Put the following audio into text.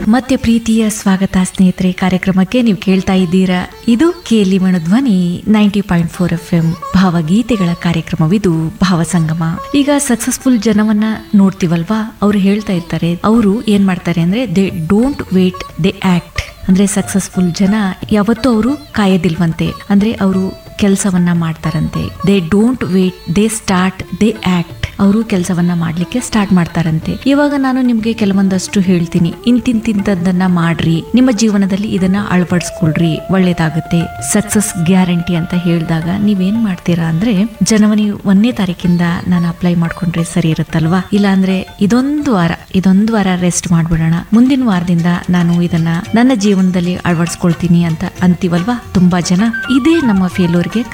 ಮತ್ತೆ ಪ್ರೀತಿಯ ಸ್ವಾಗತ ಸ್ನೇಹಿತರೆ ಕಾರ್ಯಕ್ರಮಕ್ಕೆ ನೀವು ಕೇಳ್ತಾ ಇದ್ದೀರಾ ಇದು ಕೇಲಿ ಧ್ವನಿ ninety point four F M ಭಾವಗೀತೆಗಳ ಕಾರ್ಯಕ್ರಮವಿದು ಭಾವಸಂಗಮ ಈಗ ಸಕ್ಸಸ್ಫುಲ್ ಜನವನ್ನ ನೋಡ್ತೀವಲ್ವಾ ಅವ್ರು ಹೇಳ್ತಾ ಇರ್ತಾರೆ ಅವರು ಏನ್ ಮಾಡ್ತಾರೆ ಅಂದ್ರೆ they don't wait they act ಅಂದ್ರೆ ಸಕ್ಸಸ್ಫುಲ್ ಜನ ಯಾವತ್ತೂ ಅವರು ಕಾಯದಿಲ್ವಂತೆ ಅಂದ್ರೆ ಅವರು ಕೆಲಸವನ್ನ ಮಾಡ್ತಾರಂತೆ they don't wait they start they act ಅವರು ಕೆಲಸವನ್ನ ಮಾಡ್ಲಿಕ್ಕೆ ಸ್ಟಾರ್ಟ್ ಮಾಡ್ತಾರಂತೆ ಇವಾಗ ನಾನು ನಿಮ್ಗೆ ಕೆಲವೊಂದಷ್ಟು ಹೇಳ್ತೀನಿ ಇಂತಿಂತಿಂತದ್ದನ್ನ ಮಾಡ್ರಿ ನಿಮ್ಮ ಜೀವನದಲ್ಲಿ ಇದನ್ನ ಅಳವಡಿಸ್ಕೊಳ್ರಿ ಒಳ್ಳೇದಾಗುತ್ತೆ ಸಕ್ಸಸ್ ಗ್ಯಾರಂಟಿ ಅಂತ ಹೇಳಿದಾಗ ನೀವೇನ್ ಮಾಡ್ತೀರಾ ಅಂದ್ರೆ ಜನವರಿ ಒಂದನೇ ತಾರೀಕಿಂದ ನಾನು ಅಪ್ಲೈ ಮಾಡ್ಕೊಂಡ್ರೆ ಸರಿ ಇರುತ್ತಲ್ವಾ ಇಲ್ಲ ಅಂದ್ರೆ ಇದೊಂದು ವಾರ ಇದೊಂದು ವಾರ ರೆಸ್ಟ್ ಮಾಡ್ಬಿಡೋಣ ಮುಂದಿನ ವಾರದಿಂದ ನಾನು ಇದನ್ನ ನನ್ನ ಜೀವನದಲ್ಲಿ ಅಳವಡಿಸ್ಕೊಳ್ತೀನಿ ಅಂತ ಅಂತೀವಲ್ವಾ ತುಂಬಾ ಜನ ಇದೇ ನಮ್ಮ ಫೇಲ್ಯೂರ್ಗೆ